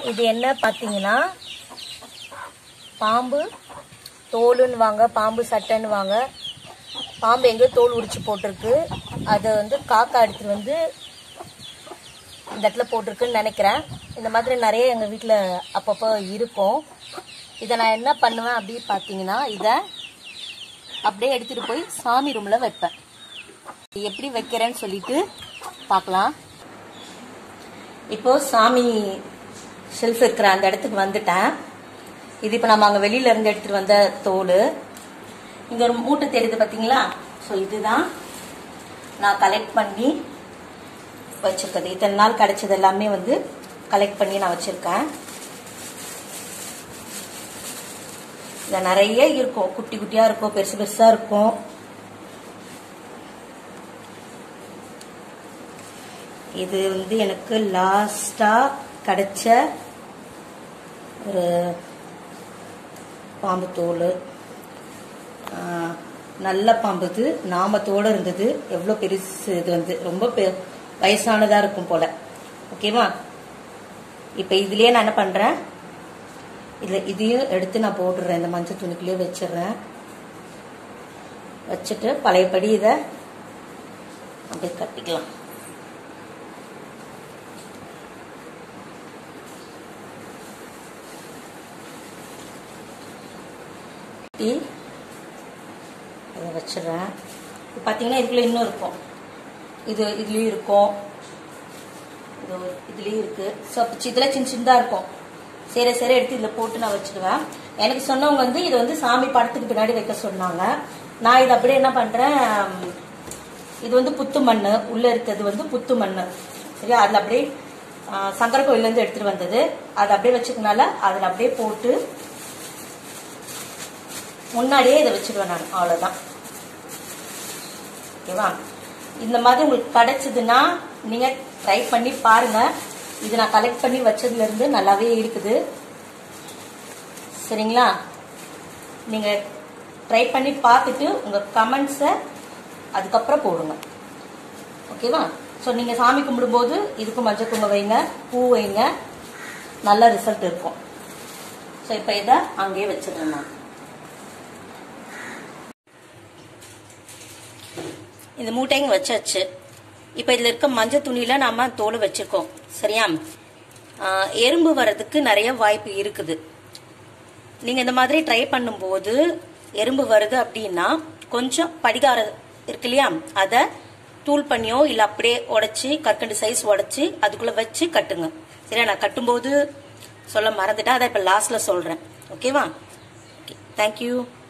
இது என்ன பார்த்தீங்கன்னா பாம்பு தோலுன்னு வாங்க பாம்பு சட்டைன்னு வாங்க பாம்பு எங்கேயோ தோல் உரிச்சு போட்டிருக்கு அதை வந்து காக்கா எடுத்துட்டு வந்து இந்த இடத்துல போட்டிருக்குன்னு நினைக்கிறேன் இந்த மாதிரி நிறைய எங்கள் வீட்டில் அப்பப்போ இருக்கும் இதை நான் என்ன பண்ணுவேன் அப்படின்னு பார்த்தீங்கன்னா இதை அப்படியே எடுத்துகிட்டு போய் சாமி ரூமில் வைப்பேன் இது எப்படி வைக்கிறேன்னு சொல்லிட்டு பார்க்கலாம் இப்போ சாமி ஷெல்ஃப் இருக்கிற அந்த இடத்துக்கு வந்துட்டேன் இது இப்போ நம்ம அங்கே வெளியில இருந்து எடுத்துட்டு வந்த தோல் இங்கே ஒரு மூட்டை தெரியுது பார்த்தீங்களா ஸோ இதுதான் நான் கலெக்ட் பண்ணி வச்சிருக்கிறது இத்தனை நாள் கிடைச்சது எல்லாமே வந்து கலெக்ட் பண்ணி நான் வச்சிருக்கேன் இதுல நிறைய இருக்கும் குட்டி குட்டியா இருக்கும் பெருசு பெருசா இருக்கும் இது வந்து எனக்கு லாஸ்டா கிடைச்ச ஒரு பாம்பு தோல் ஆஹ், நல்ல பாம்பு இது நாமத்தோட இருந்தது எவ்வளோ பெருசு இது வந்து ரொம்ப பெ- வயசானதா இருக்கும் போல ஓகேவா இப்போ இதுலயே நான் என்ன பண்றேன் இதுல இதையும் எடுத்து நான் போட்டுடுறேன் இந்த மஞ்சள் துணிக்குள்ளேயே வச்சிடுறேன் வச்சுட்டு பழையபடி இதை அப்படியே கட்டிக்கலாம் கட்டி இதை வச்சிடுறேன் இப்போ பார்த்தீங்கன்னா இதுக்குள்ள இன்னும் இருக்கும் இது இதுலேயும் இருக்கும் இது இதுலேயும் இருக்கு ஸோ இதெல்லாம் சின்ன சின்னதாக இருக்கும் சரி சரி எடுத்து இதில் போட்டு நான் வச்சிடுவேன் எனக்கு சொன்னவங்க வந்து இது வந்து சாமி படத்துக்கு பின்னாடி வைக்க சொன்னாங்க நான் இதை அப்படியே என்ன பண்ணுறேன் இது வந்து புத்து மண் உள்ளே இருக்கிறது வந்து புத்து மண் சரியா அதில் அப்படியே ஆ, சங்கர கோயிலேருந்து எடுத்துகிட்டு வந்தது அதை அப்படியே வச்சுக்கனால அதில் அப்படியே போட்டு முன்னாடியே இதை வச்சிடுவேன் நான் அவ்வளோதான் ஓகேவா இந்த மாதிரி உங்களுக்கு கிடைச்சதுன்னா நீங்க ட்ரை பண்ணி பாருங்க இது நான் கலெக்ட் பண்ணி வச்சதுல இருந்து நல்லாவே இருக்குது சரிங்களா நீங்க ட்ரை பண்ணி பார்த்துட்டு உங்க கமெண்ட்ஸை அதுக்கப்புறம் போடுங்க ஓகேவா ஸோ நீங்க சாமி கும்பிடும்போது இதுக்கு மஞ்சள் குங்குமம் வைங்க பூ வைங்க நல்ல ரிசல்ட் இருக்கும் ஸோ இப்போ இதை அங்கேயே வச்சிடுறேன் நான் இந்த மூட்டைங்க வச்சாச்சு இப்போ இதில் இருக்க மஞ்சள் துணியில நாம தோல் வச்சிருக்கோம் சரியா ஆஹ் எறும்பு வர்றதுக்கு நிறைய வாய்ப்பு இருக்குது நீங்க இந்த மாதிரி ட்ரை பண்ணும்போது எறும்பு வருது அப்படின்னா கொஞ்சம் படிகாரம் இருக்கு இல்லையா அதை தூள் பண்ணியோ இல்லை அப்படியே உடைச்சி கற்கண்டு சைஸ் உடைச்சி அதுக்குள்ள வச்சு கட்டுங்க சரியா நான் கட்டும்போது சொல்ல மறந்துட்டேன் அதை இப்போ லாஸ்ட்ல சொல்றேன் ஓகேவா ஓகே தேங்க்யூ